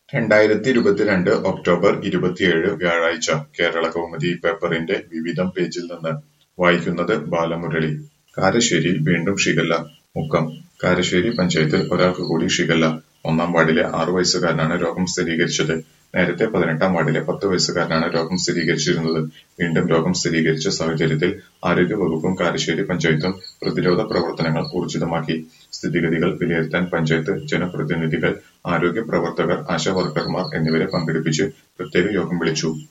രണ്ടായിരത്തി ഇരുപത്തിരണ്ട് ഒക്ടോബർ ഇരുപത്തിയേഴ് വ്യാഴാഴ്ച കേരളകൗമുദി പേപ്പറിന്റെ വിവിധം പേജിൽ നിന്ന് വായിക്കുന്നത് ബാലമുരളി. കാരശ്ശേരിയിൽ വീണ്ടും ഷിഗല്ല മുക്കം കാരശ്ശേരി പഞ്ചായത്തിൽ ഒരാൾക്ക് കൂടി ഷിഗല്ല. ഒന്നാം വാർഡിലെ ആറു വയസ്സുകാരനാണ് രോഗം സ്ഥിരീകരിച്ചത്. നേരത്തെ പതിനെട്ടാം വാർഡിലെ പത്ത് വയസ്സുകാരനാണ് രോഗം സ്ഥിരീകരിച്ചിരുന്നത്. വീണ്ടും രോഗം സ്ഥിരീകരിച്ച സാഹചര്യത്തിൽ ആരോഗ്യവകുപ്പും കാരശ്ശേരി പഞ്ചായത്തും പ്രതിരോധ പ്രവർത്തനങ്ങൾ ഊർജിതമാക്കി. സ്ഥിതിഗതികൾ വിലയിരുത്താൻ പഞ്ചായത്ത് ജനപ്രതിനിധികൾ, ആരോഗ്യ പ്രവർത്തകർ, ആശാവർക്കർമാർ എന്നിവരെ പങ്കെടുപ്പിച്ച് പ്രത്യേക യോഗം വിളിച്ചു.